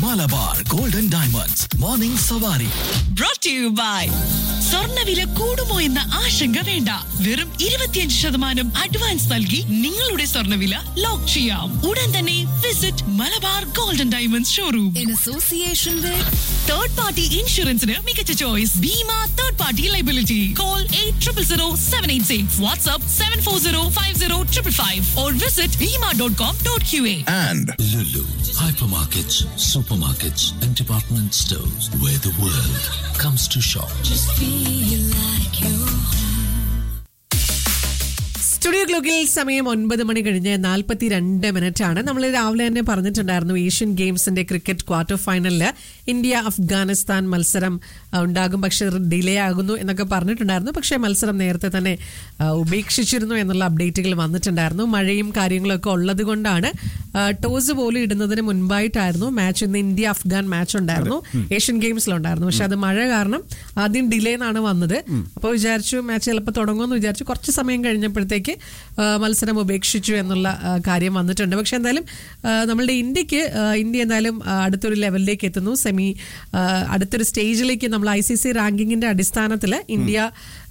Malabar golden diamonds morning Savari brought to you by സ്വർണ്ണവില കൂടുമോ എന്ന ആശങ്ക വേണ്ട വെറും ഇരുപത്തിയഞ്ച് ശതമാനം അഡ്വാൻസ് നൽകി നിങ്ങളുടെ സ്വർണ്ണവില ലോക്ക് ചെയ്യാം ഉടൻ തന്നെ visit Malabar golden diamonds showroom in association with third party ഇൻഷുറൻസിന് മികച്ച choice Bima third party liability call eight triple zero seven eight six WhatsApp seven four zero five zero triple five or visit Bima dot com dot Q A and Lulu, hypermarkets, supermarkets, and department stores where the world comes to shop. feel like you studio ക്ലോക്കിൽ സമയം ഒൻപത് മണി കഴിഞ്ഞ് നാൽപ്പത്തി രണ്ട് minute ആണ് നമ്മൾ രാവിലെ തന്നെ പറഞ്ഞിട്ടുണ്ടായിരുന്നു ഏഷ്യൻ ഗെയിംസിന്റെ ക്രിക്കറ്റ് ക്വാർട്ടർ ഫൈനലില് ഇന്ത്യ അഫ്ഗാനിസ്ഥാൻ മത്സരം ആ, ഉണ്ടാകും പക്ഷെ ഡിലേ ആകുന്നു എന്നൊക്കെ പറഞ്ഞിട്ടുണ്ടായിരുന്നു പക്ഷേ മത്സരം നേരത്തെ തന്നെ ആ, ഉപേക്ഷിച്ചിരുന്നു എന്നുള്ള അപ്ഡേറ്റുകൾ വന്നിട്ടുണ്ടായിരുന്നു മഴയും കാര്യങ്ങളൊക്കെ ഉള്ളത് കൊണ്ടാണ് ആ, ടോസ് പോലും ഇടുന്നതിന് മുൻപായിട്ടായിരുന്നു മാച്ച് ഇന്ന് ഇന്ത്യ അഫ്ഗാൻ മാച്ച് ഉണ്ടായിരുന്നു ഏഷ്യൻ ഗെയിംസിലുണ്ടായിരുന്നു പക്ഷെ അത് മഴ കാരണം ആദ്യം ഡിലേ എന്നാണ് വന്നത് അപ്പോൾ വിചാരിച്ചു മാച്ച് ചിലപ്പോൾ തുടങ്ങുമെന്ന് വിചാരിച്ചു കുറച്ച് സമയം കഴിഞ്ഞപ്പോഴത്തേക്ക് ആ, മത്സരം ഉപേക്ഷിച്ചു എന്നുള്ള ആ, കാര്യം വന്നിട്ടുണ്ട് പക്ഷെ എന്തായാലും ആ, നമ്മളുടെ ഇന്ത്യക്ക് ആ, ഇന്ത്യ എന്തായാലും ആ, അടുത്തൊരു ലെവലിലേക്ക് എത്തുന്നു സെമി ആ, അടുത്തൊരു സ്റ്റേജിലേക്ക് നമ്മൾ ഐ സി സി റാങ്കിങ്ങിന്റെ അടിസ്ഥാനത്തിൽ ഇന്ത്യ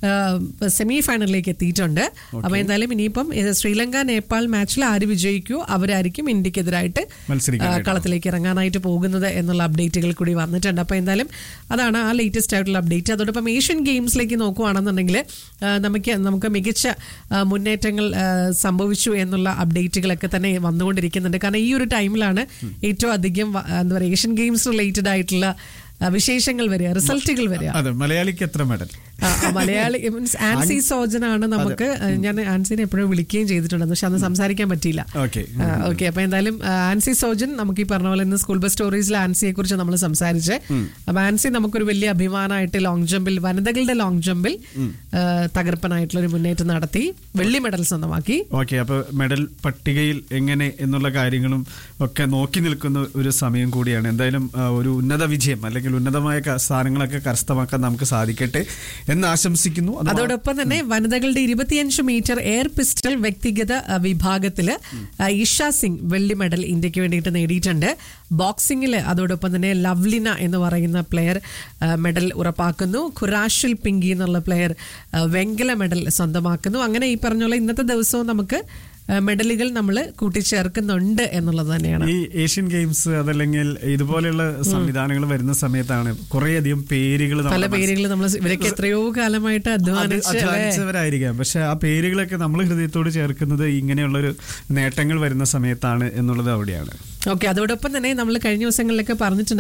സെമി ഫൈനലിലേക്ക് എത്തിയിട്ടുണ്ട് അപ്പൊ എന്തായാലും ഇനിയിപ്പം ഇത് ശ്രീലങ്ക നേപ്പാൾ മാച്ചിൽ ആര് വിജയിക്കുമോ അവരായിരിക്കും ഇന്ത്യക്കെതിരായിട്ട് മത്സരിക്കാനായിട്ട്. ആ, കളത്തിലേക്ക് ഇറങ്ങാനായിട്ട് പോകുന്നത് എന്നുള്ള അപ്ഡേറ്റുകൾ കൂടി വന്നിട്ടുണ്ട് അപ്പോൾ എന്തായാലും അതാണ് ആ ലേറ്റസ്റ്റ് ആയിട്ടുള്ള അപ്ഡേറ്റ് അതോടൊപ്പം ഏഷ്യൻ ഗെയിംസിലേക്ക് നോക്കുവാണെന്നുണ്ടെങ്കിൽ ആ, നമുക്ക് നമുക്ക് മികച്ച ആ, മുന്നേറ്റങ്ങൾ ആ, സംഭവിച്ചു എന്നുള്ള അപ്ഡേറ്റുകളൊക്കെ തന്നെ വന്നുകൊണ്ടിരിക്കുന്നുണ്ട് കാരണം ഈ ഒരു ടൈമിലാണ് ഏറ്റവും അധികം വ- എന്താ പറയുക ഏഷ്യൻ ഗെയിംസ് റിലേറ്റഡ് ആയിട്ടുള്ള ആ, വിശേഷങ്ങൾ വരിക റിസൾട്ടുകൾ വരിക അതെ മലയാളിക്ക് എത്ര മെഡൽ ആ, ആ, മലയാളി മീൻസ് ആൻസി സോജനാണ് നമുക്ക് ഞാൻ ആൻസിനെ എപ്പോഴും വിളിക്കുകയും ചെയ്തിട്ടുണ്ട് പക്ഷെ അന്ന് സംസാരിക്കാൻ പറ്റിയില്ല ഓക്കെ ഓക്കെ അപ്പൊ എന്തായാലും ആ, ആൻസി സോജൻ നമുക്ക് ഈ പറഞ്ഞ പോലെ ഇന്ന് സ്കൂൾ ബസ് സ്റ്റോറീസിൽ ആൻസിയെ കുറിച്ച് നമ്മൾ സംസാരിച്ച് അപ്പൊ ആൻസി നമുക്കൊരു വലിയ അഭിമാനമായിട്ട് ലോങ് ജമ്പിൽ വനിതകളുടെ ലോങ് ജമ്പിൽ ആ, തകർപ്പനായിട്ടുള്ള ഒരു മുന്നേറ്റം നടത്തി വെള്ളി മെഡൽ സ്വന്തമാക്കി ഓക്കെ അപ്പൊ മെഡൽ പട്ടികയിൽ എങ്ങനെ എന്നുള്ള കാര്യങ്ങളും ഒക്കെ നോക്കി നിൽക്കുന്ന ഒരു സമയം കൂടിയാണ് എന്തായാലും ആ, ഒരു ഉന്നത വിജയം അല്ലെങ്കിൽ ഉന്നതമായ ക- സ്ഥാനങ്ങളൊക്കെ കരസ്ഥമാക്കാൻ നമുക്ക് സാധിക്കട്ടെ എന്ന് ആശംസിക്കുന്നു അത് മാ- അതോടൊപ്പം തന്നെ വനിതകളുടെ ഇരുപത്തിയഞ്ച് മീറ്റർ എയർ പിസ്റ്റൾ വ്യക്തിഗത അഹ്, വിഭാഗത്തില് അഹ്, ഇഷ സിംഗ് വെള്ളി മെഡൽ ഇന്ത്യക്ക് വേണ്ടിയിട്ട് നേടിയിട്ടുണ്ട് ബോക്സിംഗിൽ അതോടൊപ്പം തന്നെ ലവ്ലിന എന്ന് പറയുന്ന പ്ലെയർ അഹ്, മെഡൽ ഉറപ്പാക്കുന്നു ഖുറാഷിൽ പിങ്കി എന്നുള്ള പ്ലെയർ അഹ്, വെങ്കല മെഡൽ സ്വന്തമാക്കുന്നു അങ്ങനെ ഈ പറഞ്ഞ പോലെ ഇന്നത്തെ ദിവസവും നമുക്ക് അഹ്, മെഡലുകൾ നമ്മൾ കൂട്ടിച്ചേർക്കുന്നുണ്ട് എന്നുള്ളത് തന്നെയാണ് ഈ ഏഷ്യൻ ഗെയിംസ് അതല്ലെങ്കിൽ ഇതുപോലെയുള്ള സംവിധാനങ്ങൾ വരുന്ന സമയത്താണ് കുറേയധികം പേരുകൾ പല പേരുകൾ നമ്മൾ ഇവരൊക്കെ എത്രയോ കാലമായിട്ട് അധ്വാനിച്ച് അല്ലേ? അധ്വാനിച്ചവരായിരിക്കാം പക്ഷെ ആ പേരുകളൊക്കെ നമ്മൾ ഹൃദയത്തോട് ചേർക്കുന്നത് ഇങ്ങനെയുള്ളൊരു നേട്ടങ്ങൾ വരുന്ന സമയത്താണ് എന്നുള്ളത് അവിടെയാണ് ഓക്കെ അതോടൊപ്പം തന്നെ നമ്മൾ കഴിഞ്ഞ ദിവസങ്ങളിലൊക്കെ പറഞ്ഞിട്ടുണ്ട്